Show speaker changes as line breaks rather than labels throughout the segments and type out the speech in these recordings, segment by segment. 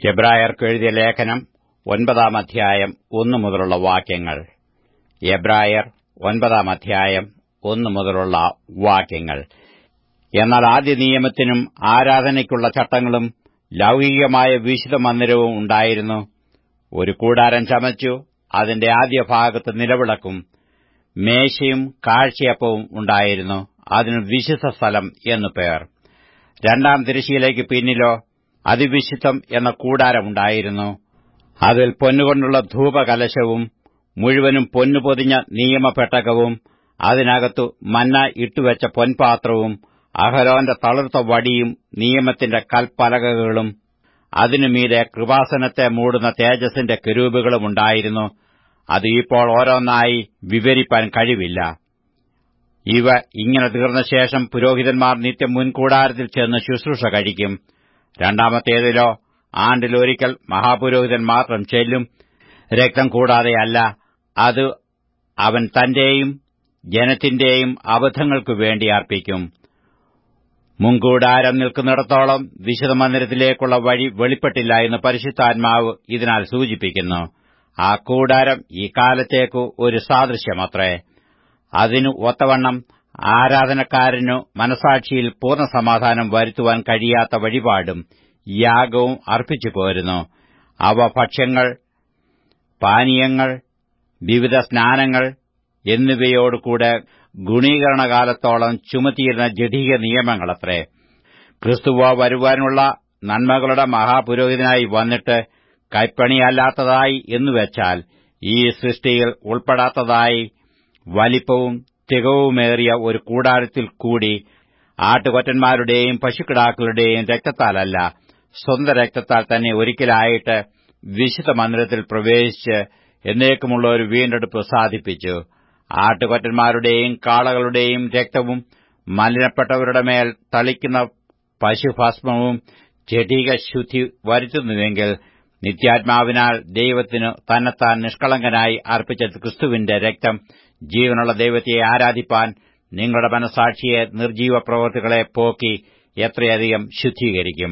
എബ്രായർക്ക് എഴുതിയ ലേഖനം ഒൻപതാം അധ്യായം ഒന്നു മുതലുള്ള വാക്യങ്ങൾ എബ്രായർ ഒൻപതാം അധ്യായം ഒന്നു മുതലുള്ള വാക്യങ്ങൾ എന്നാൽ ആദ്യ നിയമത്തിനും ആരാധനയ്ക്കുള്ള ചട്ടങ്ങളും ലൗകികമായ വിശുദ്ധ മന്ദിരവും ഉണ്ടായിരുന്നു ഒരു കൂടാരം ചമച്ചു അതിന്റെ ആദ്യ ഭാഗത്ത് നിലവിളക്കും മേശയും കാഴ്ചയപ്പവും ഉണ്ടായിരുന്നു അതിന് വിശുദ്ധ സ്ഥലം എന്നു പേർ രണ്ടാം തിരശ്ശീലയ്ക്ക് പിന്നിലോ അതിവിശുദ്ധം എന്ന കൂടാരമുണ്ടായിരുന്നു അതിൽ പൊന്നുകൊണ്ടുള്ള ധൂപകലശവും മുഴുവനും പൊന്നു പൊതിഞ്ഞ നിയമപെട്ടകവും അതിനകത്തു മന്ന ഇട്ടുവെച്ച പൊൻപാത്രവും അഹരോന്റെ തളിർത്ത വടിയും നിയമത്തിന്റെ കൽപ്പലകകളും അതിനുമീതെ കൃപാസനത്തെ മൂടുന്ന തേജസ്സിന്റെ കെരൂബുകളും ഉണ്ടായിരുന്നു അത് ഇപ്പോൾ ഓരോന്നായി വിവരിപ്പാൻ കഴിവില്ല ഇവ ഇങ്ങനെ തീർന്ന ശേഷം പുരോഹിതന്മാർ നിത്യം മുൻകൂടാരത്തിൽ ചെന്ന് ശുശ്രൂഷ കഴിക്കും രണ്ടാമത്തേതിലോ ആണ്ടിലൊരിക്കൽ മഹാപുരോഹിതൻ മാത്രം ചെല്ലും രക്തം കൂടാതെയല്ല അത് അവൻ തന്റെയും ജനത്തിന്റെയും അബദ്ധങ്ങൾക്കു വേണ്ടി അർപ്പിക്കും മുൻകൂടാരം നിൽക്കുന്നിടത്തോളം വിശുദ്ധ മന്ദിരത്തിലേക്കുള്ള വഴി വെളിപ്പെട്ടില്ല എന്ന് പരിശുദ്ധാത്മാവ് ഇതിനാൽ സൂചിപ്പിക്കുന്നു ആ കൂടാരം ഈ കാലത്തേക്കു ഒരു സാദൃശ്യമത്രേ അതിനു ഒത്തവണ്ണം ആരാധനക്കാരനു മനസാക്ഷിയിൽ പൂർണ്ണ സമാധാനം വരുത്തുവാൻ കഴിയാത്ത വഴിപാടും യാഗവും അർപ്പിച്ചു പോരുന്നു അവ ഭക്ഷ്യങ്ങൾ പാനീയങ്ങൾ വിവിധ സ്നാനങ്ങൾ എന്നിവയോടുകൂടെ ഗുണീകരണകാലത്തോളം ചുമത്തിയിരുന്ന ജഡീക നിയമങ്ങളത്രേ ക്രിസ്തുവ വരുവാനുള്ള നന്മകളുടെ മഹാപുരോഹിതനായി വന്നിട്ട് കൈപ്പണിയല്ലാത്തതായി എന്നുവെച്ചാൽ ഈ സൃഷ്ടിയിൽ ഉൾപ്പെടാത്തതായി വലിപ്പവും തികവുമേറിയ ഒരു കൂടാരത്തിൽ കൂടി ആട്ടുകൊറ്റന്മാരുടെയും പശുക്കിടാക്കളുടെയും രക്തത്താലല്ല സ്വന്തം രക്തത്താൽ തന്നെ ഒരിക്കലായിട്ട് വിശുദ്ധ മന്ദിരത്തിൽ പ്രവേശിച്ച് എന്നേക്കുമുള്ള ഒരു വീണ്ടെടുപ്പ് സാധിപ്പിച്ചു ആട്ടുകൊറ്റന്മാരുടെയും കാളകളുടെയും രക്തവും മലിനപ്പെട്ടവരുടെ മേൽ തളിക്കുന്ന പശുഭസ്മവും ജഡീക ശുദ്ധി വരുത്തുന്നുവെങ്കിൽ നിത്യാത്മാവിനാൽ ദൈവത്തിനു തന്നെത്താൻ നിഷ്കളങ്കനായി അർപ്പിച്ച ക്രിസ്തുവിന്റെ രക്തം ജീവനുള്ള ദൈവത്തെ ആരാധിപ്പാൻ നിങ്ങളുടെ മനസാക്ഷിയെ നിർജീവ പ്രവൃത്തികളെ പോക്കി എത്രയധികം ശുദ്ധീകരിക്കും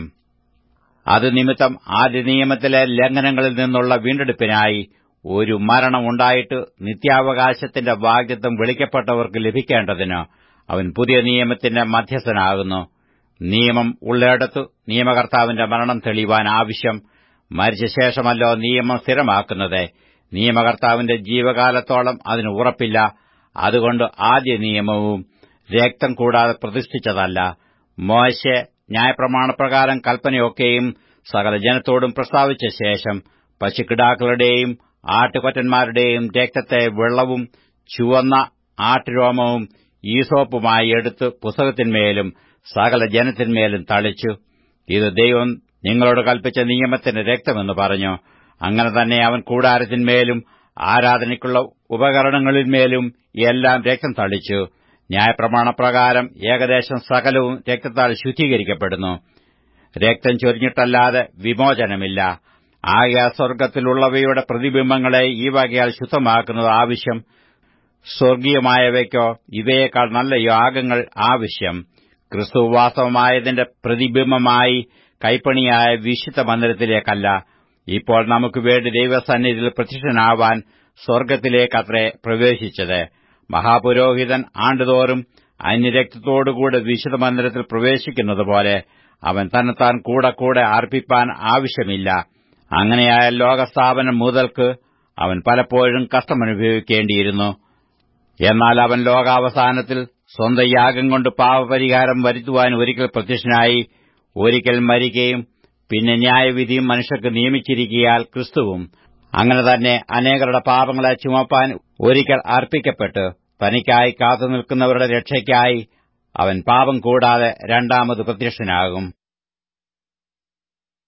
അത് നിമിത്തം ആദ്യ നിയമത്തിലെ ലംഘനങ്ങളിൽ നിന്നുള്ള വീണ്ടെടുപ്പിനായി ഒരു മരണമുണ്ടായിട്ട് നിത്യാവകാശത്തിന്റെ വാഗ്ദത്വം വിളിക്കപ്പെട്ടവർക്ക് ലഭിക്കേണ്ടതിന് അവൻ പുതിയ നിയമത്തിന്റെ മധ്യസ്ഥനാകുന്നു നിയമം ഉള്ളിടത്തു നിയമകർത്താവിന്റെ മരണം തെളിയുവാൻ ആവശ്യം മരിച്ച ശേഷമല്ലോ നിയമം സ്ഥിരമാക്കുന്നത് നിയമകർത്താവിന്റെ ജീവകാലത്തോളം അതിന് ഉറപ്പില്ല അതുകൊണ്ട് ആദ്യ നിയമവും രക്തം കൂടാതെ പ്രതിഷ്ഠിച്ചതല്ല മോശെ ന്യായപ്രമാണപ്രകാരം കൽപ്പനയൊക്കെയും സകല ജനത്തോടും പ്രസ്താവിച്ച ശേഷം പശുക്കിടാക്കളുടെയും ആട്ടുകൊറ്റന്മാരുടെയും രക്തത്തെ വെള്ളവും ചുവന്ന ആട്ടുരോമവും ഈസോപ്പുമായി എടുത്ത് പുസ്തകത്തിന്മേലും സകല ജനത്തിന്മേലും തളിച്ചു ഇത് ദൈവം നിങ്ങളോട് കൽപ്പിച്ച നിയമത്തിന്റെ രക്തമെന്ന് പറഞ്ഞു അങ്ങനെ തന്നെ അവൻ കൂടാരത്തിന്മേലും ആരാധനയ്ക്കുള്ള ഉപകരണങ്ങളിന്മേലും എല്ലാം രക്തം തളിച്ചു ന്യായപ്രമാണപ്രകാരം ഏകദേശം സകലവും രക്തത്താൽ ശുദ്ധീകരിക്കപ്പെടുന്നു രക്തം ചൊരിഞ്ഞിട്ടല്ലാതെ വിമോചനമില്ല ആകെ സ്വർഗ്ഗത്തിലുള്ളവയുടെ പ്രതിബിംബങ്ങളെ ഈ വകയാൽ ശുദ്ധമാക്കുന്നത് ആവശ്യം സ്വർഗീയമായവയ്ക്കോ ഇവയേക്കാൾ നല്ല യാഗങ്ങൾ ആവശ്യം ക്രിസ്തു വാസ്തവമായതിന്റെ പ്രതിബിംബമായി കൈപ്പണിയായ വിശുദ്ധ മന്ദിരത്തിലേക്കല്ല ഇപ്പോൾ നമുക്ക് വേണ്ടി ദൈവസന്നിധിയിൽ പ്രത്യക്ഷനാവാൻ സ്വർഗ്ഗത്തിലേക്കത്രേ പ്രവേശിച്ചത് മഹാപുരോഹിതൻ ആണ്ടുതോറും അന്യരക്തത്തോടുകൂടെ വിശുദ്ധ മന്ദിരത്തിൽ പ്രവേശിക്കുന്നതുപോലെ അവൻ തന്നെത്താൻ കൂടെ കൂടെ അർപ്പിപ്പാൻ ആവശ്യമില്ല അങ്ങനെയായ ലോകസ്ഥാപനം മുതൽക്ക് അവൻ പലപ്പോഴും കഷ്ടമനുഭവിക്കേണ്ടിയിരുന്നു എന്നാൽ അവൻ ലോകാവസാനത്തിൽ സ്വന്തം യാഗം കൊണ്ട് പാവപരിഹാരം വരുത്തുവാൻ ഒരിക്കൽ പ്രത്യക്ഷനായി ഒരിക്കൽ മരിക്കുകയും പിന്നെ ന്യായവിധിയും മനുഷ്യർക്ക് നിയമിച്ചിരിക്കിയാൽ ക്രിസ്തുവും അങ്ങനെ തന്നെ അനേകരുടെ പാപങ്ങളെ ചുമപ്പാൻ ഒരിക്കൽ അർപ്പിക്കപ്പെട്ട് തനിക്കായി കാത്തുനിൽക്കുന്നവരുടെ രക്ഷയ്ക്കായി അവൻ പാപം കൂടാതെ രണ്ടാമത് പ്രത്യക്ഷനാകും